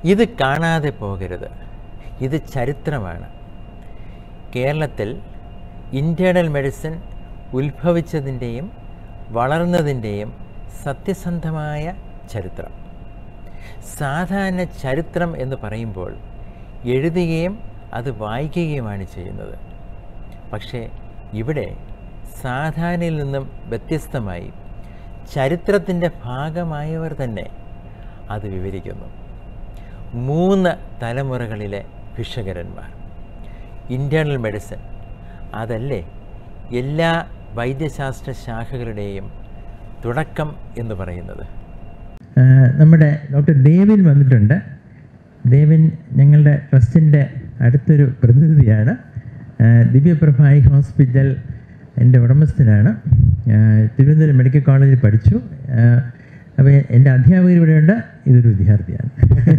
ഇത് കാണാതെ പോകരുത് ഇത് ചരിത്രമാണ് കേരളത്തിൽ ഇൻറ്റേർണൽ മെഡിസിൻ ഉത്ഭവിച്ചതിൻ്റെയും വളർന്നതിൻ്റെയും സത്യസന്ധമായ ചരിത്രം സാധാരണ ചരിത്രം എന്ന് പറയുമ്പോൾ എഴുതുകയും അത് വായിക്കുകയുമാണ് ചെയ്യുന്നത് പക്ഷേ ഇവിടെ സാധാരണയിൽ നിന്നും വ്യത്യസ്തമായി ചരിത്രത്തിൻ്റെ ഭാഗമായവർ തന്നെ അത് വിവരിക്കുന്നു മൂന്ന് തലമുറകളിലെ ഭിഷകരന്മാർ ഇൻറ്റേർണൽ മെഡിസിൻ അതല്ലേ എല്ലാ വൈദ്യശാസ്ത്ര ശാഖകളുടെയും തുടക്കം എന്ന് പറയുന്നത് ആ, നമ്മുടെ ഡോക്ടർ ദേവിൻ വന്നിട്ടുണ്ട് ദേവിൻ ഞങ്ങളുടെ ട്രസ്റ്റിൻ്റെ അടുത്തൊരു പ്രതിനിധിയാണ് ആ, ദിവ്യപ്രഭായി ഹോസ്പിറ്റൽ എൻ്റെ ഉടമസ്ഥനാണ് ആ, തിരുവനന്തപുരം മെഡിക്കൽ കോളേജിൽ പഠിച്ചു അപ്പോൾ എൻ്റെ അധ്യാപകർ ഇവിടെയുണ്ട് ഇതൊരു വിദ്യാർത്ഥിയാണ്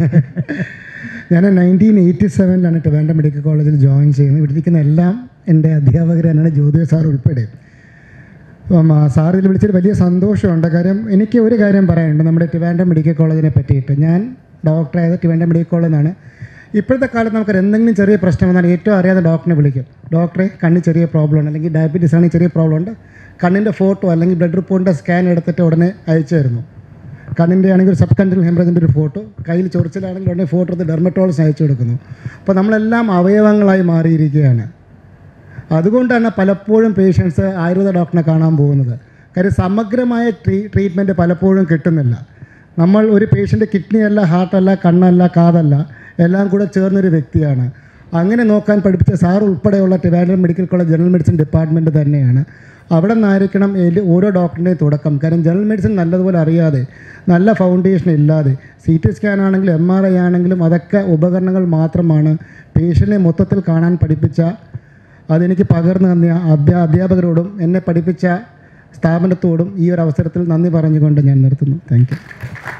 ഞാൻ നയൻറ്റീൻ എയ്റ്റി സെവനിലാണ് ട്രിവാൻഡ്രം മെഡിക്കൽ കോളേജിൽ ജോയിൻ ചെയ്യുന്നത് ഇവിടെ ഇരിക്കുന്ന എല്ലാം എൻ്റെ അധ്യാപകർ തന്നെയാണ് ജ്യോതിയ സാർ ഉൾപ്പെടെ അപ്പം ആ സാർ ഇതിൽ വിളിച്ചൊരു വലിയ സന്തോഷമുണ്ട് കാര്യം എനിക്ക് ഒരു കാര്യം പറയാനുണ്ട് നമ്മുടെ ട്രിവാൻഡ്രം മെഡിക്കൽ കോളേജിനെ പറ്റിയിട്ട് ഞാൻ ഡോക്ടറായത് ട്രിവാൻഡ്രം മെഡിക്കൽ കോളേജിൽ നിന്നാണ് ഇപ്പോഴത്തെ കാലത്ത് നമുക്ക് എന്തെങ്കിലും ചെറിയ പ്രശ്നം വന്നാൽ ഏറ്റവും അറിയാതെ ഡോക്ടറിനെ വിളിക്കും ഡോക്ടറെ കണ്ണിൽ ചെറിയ പ്രോബ്ലം ഉണ്ട് അല്ലെങ്കിൽ ഡയബറ്റീസ് ആണെങ്കിൽ ചെറിയ പ്രോബ്ലം ഉണ്ട് കണ്ണിൻ്റെ ഫോട്ടോ അല്ലെങ്കിൽ ബ്ലഡ് റിപ്പോർട്ടിൻ്റെ സ്കാൻ എടുത്തിട്ട് ഉടനെ അയച്ചു തരുന്നു കണ്ണിൻ്റെ ആണെങ്കിൽ ഒരു സബ് കണ്ടൽ ഹെമറേജിൻ്റെ ഒരു ഫോട്ടോ കയ്യിൽ ചൊറിച്ചിലാണെങ്കിൽ ഉടനെ ഫോട്ടോ എടുത്ത് ഡെർമറ്റോളജിസ്റ്റ് അയച്ചു കൊടുക്കുന്നു അപ്പോൾ നമ്മളെല്ലാം അവയവങ്ങളായി മാറിയിരിക്കുകയാണ് അതുകൊണ്ട് തന്നെ പലപ്പോഴും പേഷ്യൻസ് ആയുർവേദ ഡോക്ടറിനെ കാണാൻ പോകുന്നത് കാര്യം സമഗ്രമായ ട്രീ ട്രീറ്റ്മെൻറ്റ് പലപ്പോഴും കിട്ടുന്നില്ല നമ്മൾ ഒരു പേഷ്യൻ്റ് കിഡ്നി അല്ല ഹാർട്ടല്ല കണ്ണല്ല കാതല്ല എല്ലാം കൂടെ ചേർന്നൊരു വ്യക്തിയാണ് അങ്ങനെ നോക്കാൻ പഠിപ്പിച്ച സാർ ഉൾപ്പെടെയുള്ള Trivandrum medical college general medicine department തന്നെയാണ് അവിടെ നിന്നായിരിക്കണം എൻ്റെ ഓരോ ഡോക്ടറിൻ്റെയും തുടക്കം കാരണം ജനറൽ മെഡിസിൻ നല്ലതുപോലെ അറിയാതെ നല്ല ഫൗണ്ടേഷൻ ഇല്ലാതെ സി ടി സ്കാൻ ആണെങ്കിലും എം ആർ ഐ ആണെങ്കിലും അതൊക്കെ ഉപകരണങ്ങൾ മാത്രമാണ് പേഷ്യൻറ്റിനെ മൊത്തത്തിൽ കാണാൻ പഠിപ്പിച്ച അതെനിക്ക് പകർന്നു തന്ന അധ്യാ അധ്യാപകരോടും എന്നെ പഠിപ്പിച്ച സ്ഥാപനത്തോടും ഈ ഒരു അവസരത്തിൽ നന്ദി പറഞ്ഞുകൊണ്ട് ഞാൻ നിർത്തുന്നു താങ്ക് യു